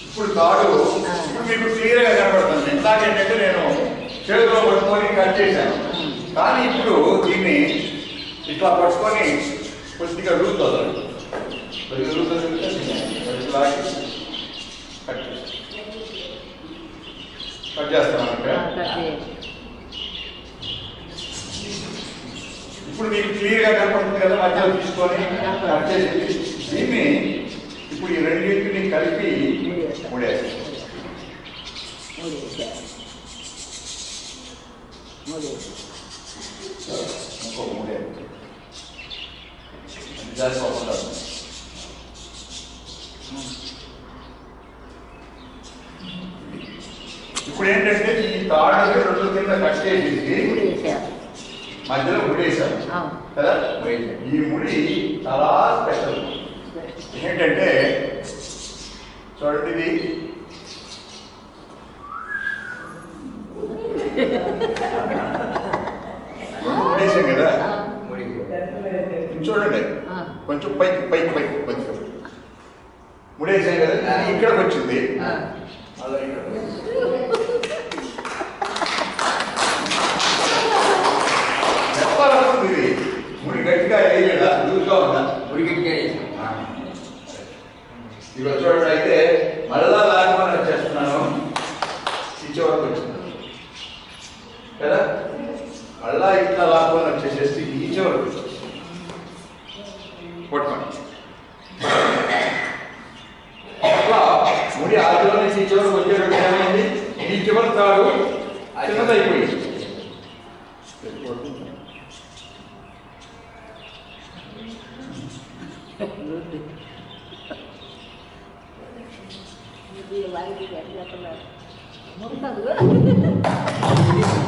ఇప్పుడు తాడు ఇప్పుడు మీకు క్లియర్ గా కనబడుతుంది ఇందాకేంటంటే నేను చేతిలో పట్టుకొని కట్ చేశాను కానీ ఇప్పుడు దీన్ని ఇట్లా పట్టుకొని కొద్దిగా రూట్ వదలండి కొద్దిగా రూట్ వదిలితే కొద్దిగా లాగి కట్ చేస్తాను కట్ చేస్తాను అంటే ఇప్పుడు మీకు క్లియర్ గా కనపడుతుంది కదా మధ్యలో తీసుకొని కట్ చేసి దీన్ని ఇప్పుడు ఈ రెండింటిని కలిపి మూడేస్తాం ఇంకో మూడే జాస్తి అవ్వకుండా ఇప్పుడు ఏంటంటే ఈ తాడు రెండు కింద కట్ చేసేసి మధ్యలో ముడేశారు కదా ఈ ముడి చాలా స్పెషల్ ఏంటంటే చూడండి ఇది రెండు ముడేశాం కదా ఇది చూడండి కొంచెం పైకి పైకి పైకి కొంచెం ముడేసాం కదా ఇది ఇక్కడికి వచ్చింది అలా ఇక్కడ చెప్పాలనుకుంది ఇది ముడి గట్టిగా వేయలేదా లూజ్గా ఉందా ఇక చూడండి అయితే మళ్ళా లాగమని వచ్చేస్తున్నాను ఈ చివరికి వచ్చింది కదా మళ్ళా ఇట్లా లాగమని వచ్చేసేసి ఈ చివరికి వచ్చింది కొట్టుకోండి అట్లా ముడి ఆదిలో నుంచి ఈ చివరికి వచ్చేటప్పుడు ఏమైంది ఈ చివరి తాడు చిన్నదైపోయింది ముందు